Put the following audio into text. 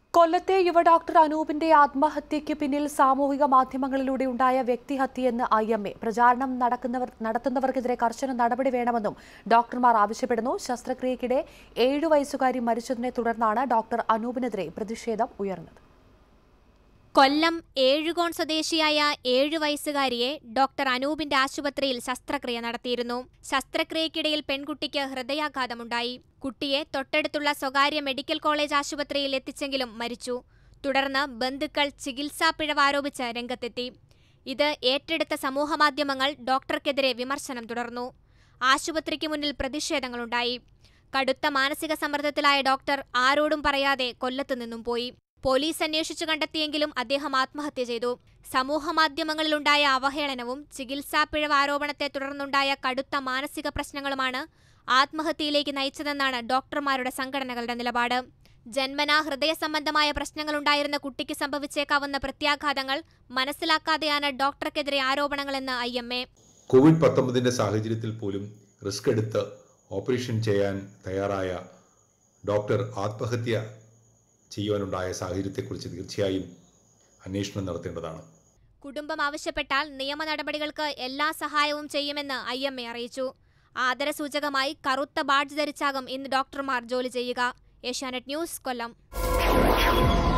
കൊല്ലത്തെ യുവ ഡോക്ടർ അനൂപിന്റെ ആത്മഹത്യയ്ക്ക് പിന്നിൽ സാമൂഹിക മാധ്യമങ്ങളിലൂടെ ഉണ്ടായ വ്യക്തിഹത്യയെന്ന് ഐ എം എ പ്രചാരണം നടക്കുന്നവർ നടത്തുന്നവർക്കെതിരെ കർശന നടപടി വേണമെന്നും ഡോക്ടർമാർ ആവശ്യപ്പെടുന്നു ശസ്ത്രക്രിയയ്ക്കിടെ ഏഴു വയസ്സുകാരി മരിച്ചതിനെ തുടർന്നാണ് ഡോക്ടർ അനൂപിനെതിരെ പ്രതിഷേധം ഉയർന്നത് കൊല്ലം ഏഴുകോൺ സ്വദേശിയായ ഏഴു വയസ്സുകാരിയെ ഡോക്ടർ അനൂപിന്റെ ആശുപത്രിയിൽ ശസ്ത്രക്രിയ നടത്തിയിരുന്നു ശസ്ത്രക്രിയയ്ക്കിടയിൽ പെൺകുട്ടിക്ക് ഹൃദയാഘാതമുണ്ടായി കുട്ടിയെ തൊട്ടടുത്തുള്ള സ്വകാര്യ മെഡിക്കൽ കോളേജ് ആശുപത്രിയിൽ എത്തിച്ചെങ്കിലും മരിച്ചു തുടർന്ന് ബന്ധുക്കൾ ചികിത്സാ പിഴവ് ആരോപിച്ച് രംഗത്തെത്തി ഇത് ഏറ്റെടുത്ത സമൂഹമാധ്യമങ്ങൾ ഡോക്ടർക്കെതിരെ വിമർശനം തുടർന്നു ആശുപത്രിക്ക് മുന്നിൽ പ്രതിഷേധങ്ങളുണ്ടായി കടുത്ത മാനസിക സമ്മർദ്ദത്തിലായ ഡോക്ടർ ആരോടും പറയാതെ കൊല്ലത്തു നിന്നും പോയി പോലീസ് അന്വേഷിച്ചു കണ്ടെത്തിയെങ്കിലും അദ്ദേഹം ആത്മഹത്യ ചെയ്തു സമൂഹമാധ്യമങ്ങളിലുണ്ടായ അവഹേളനവും ചികിത്സാ പിഴവ് ആരോപണത്തെ തുടർന്നുണ്ടായ കടുത്ത മാനസിക പ്രശ്നങ്ങളുമാണ് ആത്മഹത്യയിലേക്ക് നയിച്ചതെന്നാണ് ഡോക്ടർമാരുടെ സംഘടനകളുടെ നിലപാട് ജന്മനാ ഹൃദയ സംബന്ധമായ പ്രശ്നങ്ങളുണ്ടായിരുന്ന കുട്ടിക്ക് സംഭവിച്ചേക്കാവുന്ന പ്രത്യാഘാതങ്ങൾ മനസ്സിലാക്കാതെയാണ് ഡോക്ടർക്കെതിരെ ആരോപണങ്ങളെന്ന് ഐ എം എ കോവിഡ് പത്തൊമ്പതിൻ്റെ സാഹചര്യത്തിൽ പോലും റിസ്ക് എടുത്ത് ഓപ്പറേഷൻ ചെയ്യാൻ തയ്യാറായ ഡോക്ടർ ആത്മഹത്യ ചെയ്യുവാനുണ്ടായ സാഹചര്യത്തെക്കുറിച്ച് തീർച്ചയായും അന്വേഷണം നടത്തേണ്ടതാണ് കുടുംബം ആവശ്യപ്പെട്ടാൽ നിയമ നടപടികൾക്ക് എല്ലാ സഹായവും ചെയ്യുമെന്ന് ഐ എം എ അറിയിച്ചു ആദരസൂചകമായി കറുത്ത ബാഡ്ജ് ധരിച്ചാകും ഇന്ന് ഡോക്ടർമാർ ജോലി ചെയ്യുക ഏഷ്യാനെറ്റ് ന്യൂസ് കൊല്ലം